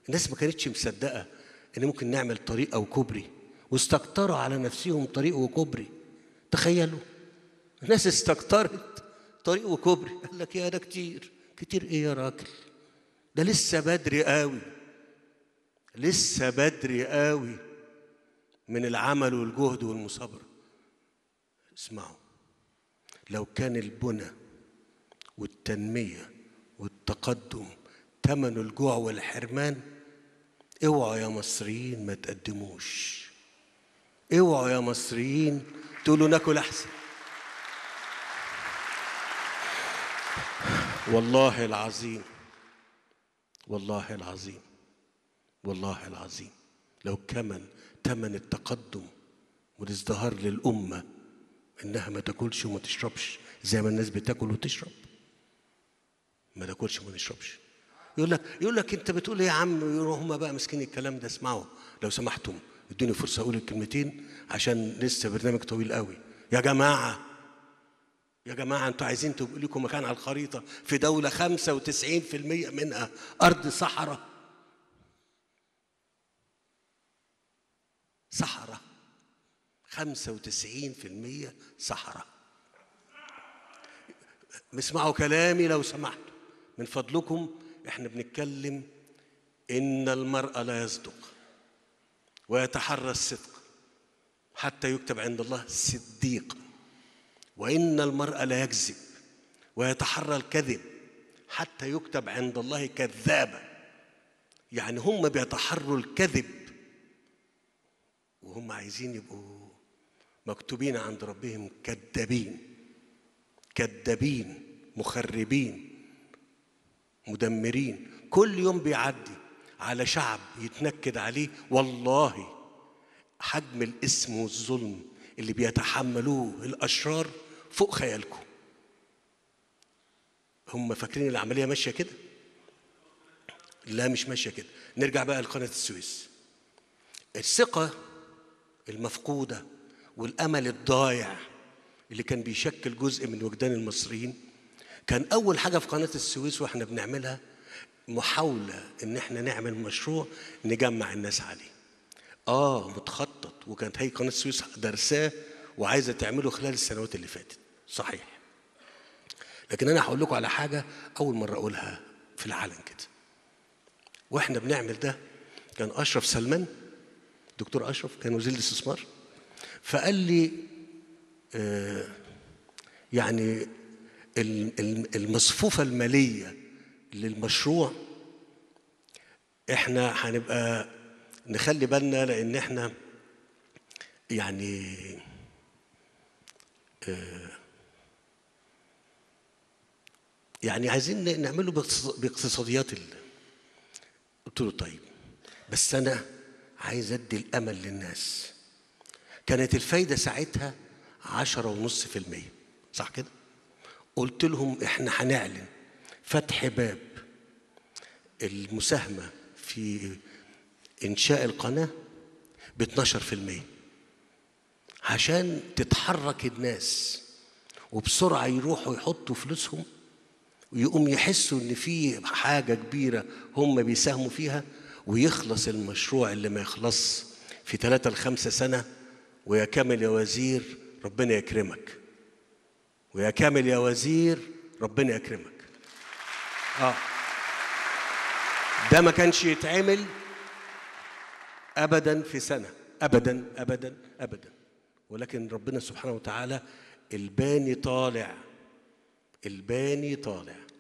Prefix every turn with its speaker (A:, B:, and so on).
A: الناس ما كانتش مصدقه ان ممكن نعمل طريق او كوبري واستكتروا على نفسهم طريق وكوبري تخيلوا الناس استكترت طريق وكوبري قال لك يا ده كتير كتير ايه يا راجل ده لسه بدري قوي لسه بدري قوي من العمل والجهد والمثابره اسمعوا لو كان البنى والتنميه والتقدم ثمن الجوع والحرمان اوعوا يا مصريين ما تقدموش اوعوا يا مصريين تقولوا ناكل احسن والله العظيم والله العظيم والله العظيم لو كمن تمن التقدم والازدهار للأمة إنها ما تاكلش وما تشربش زي ما الناس بتاكل وتشرب ما تاكلش وما تشربش يقول لك يقول لك انت بتقول ايه يا عم يقولوا هم بقى ماسكين الكلام ده اسمعوا لو سمحتم ادوني فرصه اقول الكلمتين عشان لسه برنامج طويل قوي يا جماعه يا جماعه انتوا عايزين تبقوا لكم مكان على الخريطه في دوله 95% منها ارض صحراء صحراء 95% صحراء اسمعوا كلامي لو سمحتوا من فضلكم احنا بنتكلم ان المرء لا يصدق ويتحرى الصدق حتى يكتب عند الله صديق وان المرء لا يكذب ويتحرى الكذب حتى يكتب عند الله كذابا يعني هم بيتحروا الكذب وهم عايزين يبقوا مكتوبين عند ربهم كذابين كذابين مخربين مدمرين كل يوم بيعدي على شعب يتنكد عليه والله حجم الاسم والظلم اللي بيتحملوه الاشرار فوق خيالكم هم فاكرين العمليه ماشيه كده لا مش ماشيه كده نرجع بقى لقناه السويس الثقه المفقوده والامل الضايع اللي كان بيشكل جزء من وجدان المصريين كان اول حاجه في قناه السويس واحنا بنعملها محاوله ان احنا نعمل مشروع نجمع الناس عليه اه متخطط وكانت هي قناه السويس درساه وعايزه تعمله خلال السنوات اللي فاتت صحيح لكن انا هقول لكم على حاجه اول مره اقولها في العالم كده واحنا بنعمل ده كان اشرف سلمان دكتور اشرف كان وزير الاستثمار فقال لي آه يعني المصفوفة المالية للمشروع احنا هنبقى نخلي بالنا لان احنا يعني يعني عايزين نعمله باقتصاديات ال... قلت له طيب بس انا عايز ادي الامل للناس كانت الفايده ساعتها عشرة ونص في المية صح كده قلت لهم احنا هنعلن فتح باب المساهمة في إنشاء القناة ب 12% عشان تتحرك الناس وبسرعة يروحوا يحطوا فلوسهم ويقوم يحسوا إن في حاجة كبيرة هم بيساهموا فيها ويخلص المشروع اللي ما يخلص في ثلاثة لخمسة سنة ويا كامل يا وزير ربنا يكرمك ويا كامل يا وزير ربنا يكرمك اه ده ما كانش يتعمل ابدا في سنه ابدا ابدا ابدا ولكن ربنا سبحانه وتعالى الباني طالع الباني طالع